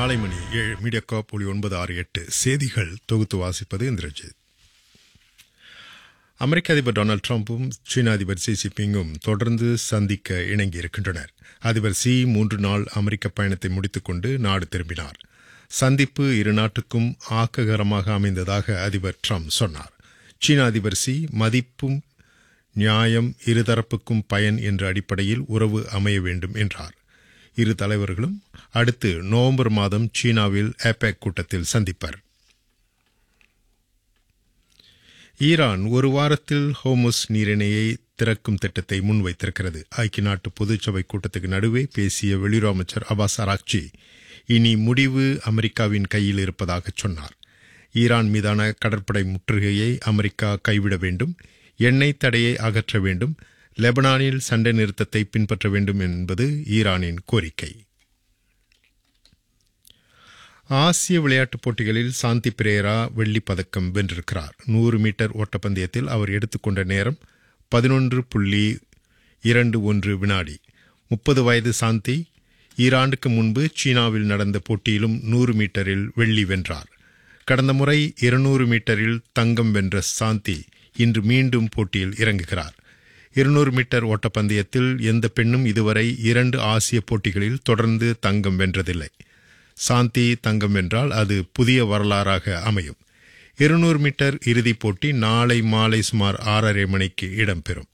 காலை மணி ஏழு மீடியா காப் ஒளி ஒன்பது ஆறு எட்டு செய்திகள் தொகுத்து வாசிப்பது இந்திரஜித் அமெரிக்க அதிபர் டொனால்டு டிரம்பும் சீன அதிபர் சி ஜின்பிங்கும் தொடர்ந்து சந்திக்க இணங்கியிருக்கின்றனர் அதிபர் சி மூன்று நாள் அமெரிக்க பயணத்தை முடித்துக்கொண்டு நாடு திரும்பினார் சந்திப்பு இரு நாட்டுக்கும் ஆக்ககரமாக அமைந்ததாக அதிபர் ட்ரம்ப் சொன்னார் சீன அதிபர் சி மதிப்பும் நியாயம் இருதரப்புக்கும் பயன் என்ற அடிப்படையில் உறவு அமைய வேண்டும் என்றார் இரு தலைவர்களும் அடுத்து நவம்பர் மாதம் சீனாவில் ஏபேக் கூட்டத்தில் சந்திப்பர் ஈரான் ஒரு வாரத்தில் ஹோமுஸ் நீரிணையை திறக்கும் திட்டத்தை முன்வைத்திருக்கிறது ஐக்கிய நாட்டு பொதுச்சபை கூட்டத்துக்கு நடுவே பேசிய வெளியுறவு அமைச்சர் அபாஸ் அராக்சி இனி முடிவு அமெரிக்காவின் கையில் இருப்பதாக சொன்னார் ஈரான் மீதான கடற்படை முற்றுகையை அமெரிக்கா கைவிட வேண்டும் எண்ணெய் தடையை அகற்ற வேண்டும் லெபனானில் சண்டை நிறுத்தத்தை பின்பற்ற வேண்டும் என்பது ஈரானின் கோரிக்கை ஆசிய விளையாட்டுப் போட்டிகளில் சாந்தி பிரேரா வெள்ளிப் பதக்கம் வென்றிருக்கிறார் நூறு மீட்டர் ஓட்டப்பந்தயத்தில் அவர் எடுத்துக்கொண்ட நேரம் பதினொன்று புள்ளி இரண்டு ஒன்று வினாடி முப்பது வயது சாந்தி ஈராண்டுக்கு முன்பு சீனாவில் நடந்த போட்டியிலும் நூறு மீட்டரில் வெள்ளி வென்றார் கடந்த முறை இருநூறு மீட்டரில் தங்கம் வென்ற சாந்தி இன்று மீண்டும் போட்டியில் இறங்குகிறார் இருநூறு மீட்டர் ஓட்டப்பந்தயத்தில் எந்த பெண்ணும் இதுவரை இரண்டு ஆசிய போட்டிகளில் தொடர்ந்து தங்கம் வென்றதில்லை சாந்தி தங்கம் வென்றால் அது புதிய வரலாறாக அமையும் இருநூறு மீட்டர் இறுதிப் போட்டி நாளை மாலை சுமார் ஆறரை மணிக்கு இடம்பெறும்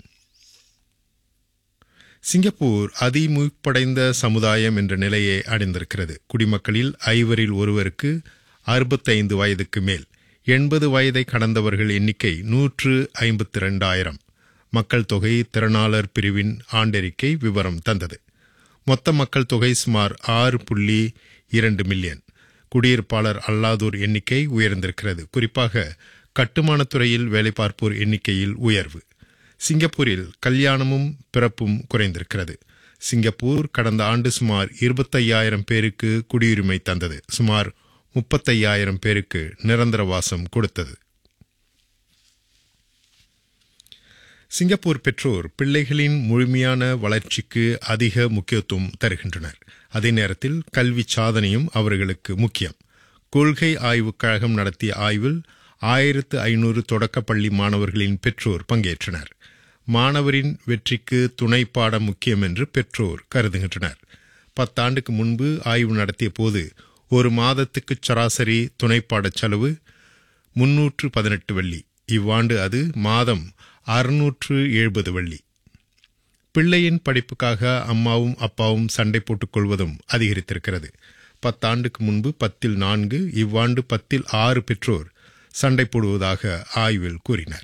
சிங்கப்பூர் அதிமுப்படைந்த சமுதாயம் என்ற நிலையை அடைந்திருக்கிறது குடிமக்களில் ஐவரில் ஒருவருக்கு அறுபத்தைந்து வயதுக்கு மேல் எண்பது வயதை கடந்தவர்கள் எண்ணிக்கை நூற்று ஐம்பத்தி இரண்டாயிரம் மக்கள் தொகை திறனாளர் பிரிவின் ஆண்டறிக்கை விவரம் தந்தது மொத்த மக்கள் தொகை சுமார் ஆறு புள்ளி இரண்டு மில்லியன் குடியிருப்பாளர் அல்லாதோர் எண்ணிக்கை உயர்ந்திருக்கிறது குறிப்பாக கட்டுமானத்துறையில் வேலை பார்ப்போர் எண்ணிக்கையில் உயர்வு சிங்கப்பூரில் கல்யாணமும் பிறப்பும் குறைந்திருக்கிறது சிங்கப்பூர் கடந்த ஆண்டு சுமார் இருபத்தையாயிரம் பேருக்கு குடியுரிமை தந்தது சுமார் முப்பத்தையாயிரம் பேருக்கு நிரந்தர வாசம் கொடுத்தது சிங்கப்பூர் பெற்றோர் பிள்ளைகளின் முழுமையான வளர்ச்சிக்கு அதிக முக்கியத்துவம் தருகின்றனர் அதே நேரத்தில் கல்வி சாதனையும் அவர்களுக்கு முக்கியம் கொள்கை ஆய்வுக் கழகம் நடத்திய ஆய்வில் ஆயிரத்து ஐநூறு தொடக்கப்பள்ளி மாணவர்களின் பெற்றோர் பங்கேற்றனர் மாணவரின் வெற்றிக்கு துணை பாடம் முக்கியம் என்று பெற்றோர் கருதுகின்றனர் பத்தாண்டுக்கு முன்பு ஆய்வு நடத்திய போது ஒரு மாதத்துக்கு சராசரி துணைப்பாடச் செலவு முன்னூற்று பதினெட்டு வெள்ளி இவ்வாண்டு அது மாதம் அறுநூற்று எழுபது வெள்ளி பிள்ளையின் படிப்புக்காக அம்மாவும் அப்பாவும் சண்டை போட்டுக் கொள்வதும் அதிகரித்திருக்கிறது பத்தாண்டுக்கு முன்பு பத்தில் நான்கு இவ்வாண்டு பத்தில் ஆறு பெற்றோர் சண்டை போடுவதாக ஆய்வில் கூறினர்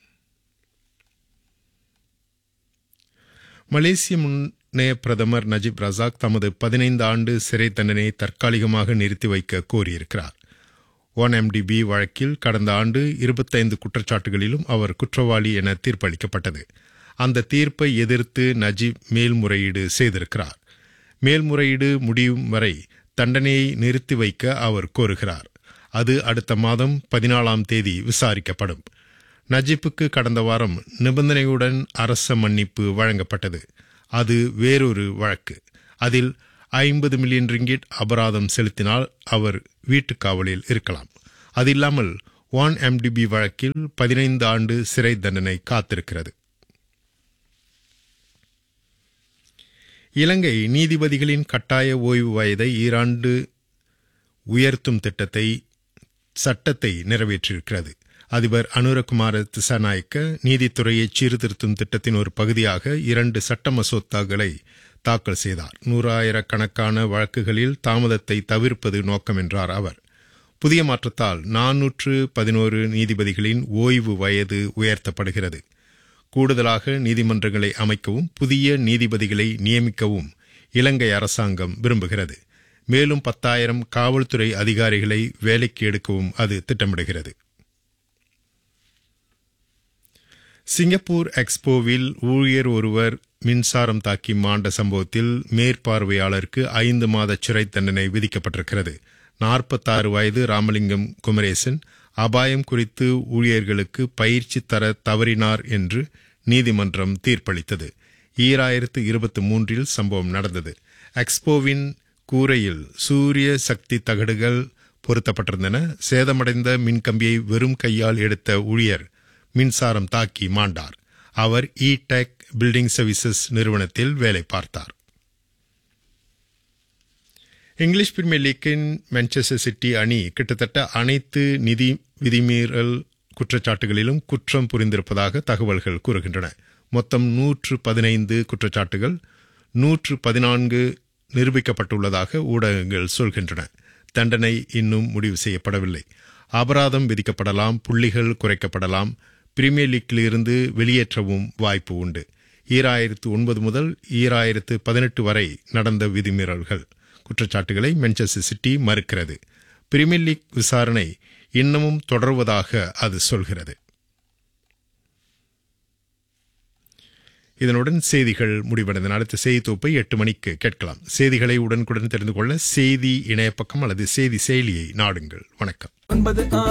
மலேசிய முன்னைய பிரதமர் நஜீப் ரசாக் தமது பதினைந்து ஆண்டு சிறை தண்டனையை தற்காலிகமாக நிறுத்தி வைக்க கோரியிருக்கிறார் ஒன் எம்டிபி வழக்கில் கடந்த ஆண்டு இருபத்தைந்து குற்றச்சாட்டுகளிலும் அவர் குற்றவாளி என தீர்ப்பளிக்கப்பட்டது அந்த தீர்ப்பை எதிர்த்து நஜீப் மேல்முறையீடு செய்திருக்கிறார் மேல்முறையீடு முடியும் வரை தண்டனையை நிறுத்தி வைக்க அவர் கோருகிறார் அது அடுத்த மாதம் பதினாலாம் தேதி விசாரிக்கப்படும் நஜீப்புக்கு கடந்த வாரம் நிபந்தனையுடன் அரச மன்னிப்பு வழங்கப்பட்டது அது வேறொரு வழக்கு அதில் ஐம்பது மில்லியன் ரிங்கிட் அபராதம் செலுத்தினால் அவர் வீட்டுக் காவலில் இருக்கலாம் அது இல்லாமல் ஒன் எம்டிபி வழக்கில் பதினைந்து ஆண்டு சிறை தண்டனை காத்திருக்கிறது இலங்கை நீதிபதிகளின் கட்டாய ஓய்வு வயதை ஈராண்டு உயர்த்தும் திட்டத்தை சட்டத்தை நிறைவேற்றியிருக்கிறது அதிபர் அனுரகுமார திசாநாயக்க நீதித்துறையை சீர்திருத்தும் திட்டத்தின் ஒரு பகுதியாக இரண்டு சட்ட மசோதாக்களை தாக்கல் செய்தார் நூறாயிரக்கணக்கான வழக்குகளில் தாமதத்தை தவிர்ப்பது நோக்கம் என்றார் அவர் புதிய மாற்றத்தால் நானூற்று பதினோரு நீதிபதிகளின் ஓய்வு வயது உயர்த்தப்படுகிறது கூடுதலாக நீதிமன்றங்களை அமைக்கவும் புதிய நீதிபதிகளை நியமிக்கவும் இலங்கை அரசாங்கம் விரும்புகிறது மேலும் பத்தாயிரம் காவல்துறை அதிகாரிகளை வேலைக்கு எடுக்கவும் அது திட்டமிடுகிறது சிங்கப்பூர் எக்ஸ்போவில் ஊழியர் ஒருவர் மின்சாரம் தாக்கி மாண்ட சம்பவத்தில் மேற்பார்வையாளருக்கு ஐந்து மாத சிறை தண்டனை விதிக்கப்பட்டிருக்கிறது நாற்பத்தாறு வயது ராமலிங்கம் குமரேசன் அபாயம் குறித்து ஊழியர்களுக்கு பயிற்சி தர தவறினார் என்று நீதிமன்றம் தீர்ப்பளித்தது ஈராயிரத்து இருபத்தி மூன்றில் சம்பவம் நடந்தது எக்ஸ்போவின் கூரையில் சூரிய சக்தி தகடுகள் பொருத்தப்பட்டிருந்தன சேதமடைந்த மின்கம்பியை வெறும் கையால் எடுத்த ஊழியர் மின்சாரம் தாக்கி மாண்டார் அவர் இ டெக் பில்டிங் சர்வீசஸ் நிறுவனத்தில் வேலை பார்த்தார் இங்கிலீஷ் பிரீமியர் லீக்கின் மான்செஸ்டர் சிட்டி அணி கிட்டத்தட்ட அனைத்து நிதி விதிமீறல் குற்றச்சாட்டுகளிலும் குற்றம் புரிந்திருப்பதாக தகவல்கள் கூறுகின்றன மொத்தம் நூற்று பதினைந்து குற்றச்சாட்டுகள் நூற்று பதினான்கு நிரூபிக்கப்பட்டுள்ளதாக ஊடகங்கள் சொல்கின்றன தண்டனை இன்னும் முடிவு செய்யப்படவில்லை அபராதம் விதிக்கப்படலாம் புள்ளிகள் குறைக்கப்படலாம் பிரீமியர் லீக்கிலிருந்து வெளியேற்றவும் வாய்ப்பு உண்டு ஈராயிரத்து ஒன்பது முதல் ஈராயிரத்து பதினெட்டு வரை நடந்த விதிமீறல்கள் குற்றச்சாட்டுகளை மான்செஸ்டர் சிட்டி மறுக்கிறது பிரீமியர் லீக் விசாரணை இன்னமும் தொடர்வதாக அது சொல்கிறது இதனுடன் செய்திகள் முடிவடைந்தன அடுத்த செய்தி தொகுப்பை எட்டு மணிக்கு கேட்கலாம் செய்திகளை உடனுக்குடன் தெரிந்து கொள்ள செய்தி இணையப்பக்கம் அல்லது செய்தி செயலியை நாடுங்கள் வணக்கம் ஒன்பது ஆறு